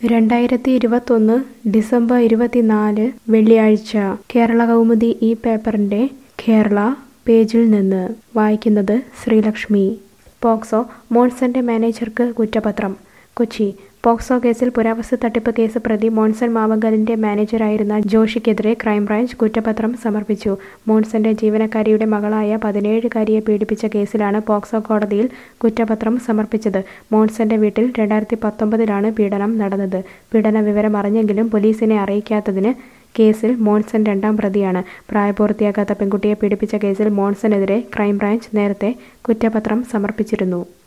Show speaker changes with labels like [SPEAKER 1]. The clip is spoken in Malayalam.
[SPEAKER 1] രണ്ടായിരത്തി ഇരുപത്തൊന്ന് ഡിസംബർ ഇരുപത്തിനാല് വെള്ളിയാഴ്ച കേരള കൗമുദി ഈ പേപ്പറിന്റെ കേരള പേജിൽ നിന്ന് വായിക്കുന്നത് ശ്രീലക്ഷ്മി പോക്സോ മോൺസന്റെ മാനേജർക്ക് കുറ്റപത്രം കൊച്ചി പോക്സോ കേസിൽ പുരാവസ്തു തട്ടിപ്പ് കേസ് പ്രതി മോൺസൺ മാവങ്കലിന്റെ മാനേജറായിരുന്ന ജോഷിക്കെതിരെ ക്രൈംബ്രാഞ്ച് കുറ്റപത്രം സമർപ്പിച്ചു മോൺസന്റെ ജീവനക്കാരിയുടെ മകളായ പതിനേഴുകാരിയെ പീഡിപ്പിച്ച കേസിലാണ് പോക്സോ കോടതിയിൽ കുറ്റപത്രം സമർപ്പിച്ചത് മോൺസന്റെ വീട്ടിൽ രണ്ടായിരത്തി പത്തൊമ്പതിലാണ് പീഡനം നടന്നത് പീഡന വിവരം അറിഞ്ഞെങ്കിലും പോലീസിനെ അറിയിക്കാത്തതിന് കേസിൽ മോൺസൺ രണ്ടാം പ്രതിയാണ് പ്രായപൂർത്തിയാകാത്ത പെൺകുട്ടിയെ പീഡിപ്പിച്ച കേസിൽ മോൺസണെതിരെ ക്രൈംബ്രാഞ്ച് നേരത്തെ കുറ്റപത്രം സമർപ്പിച്ചിരുന്നു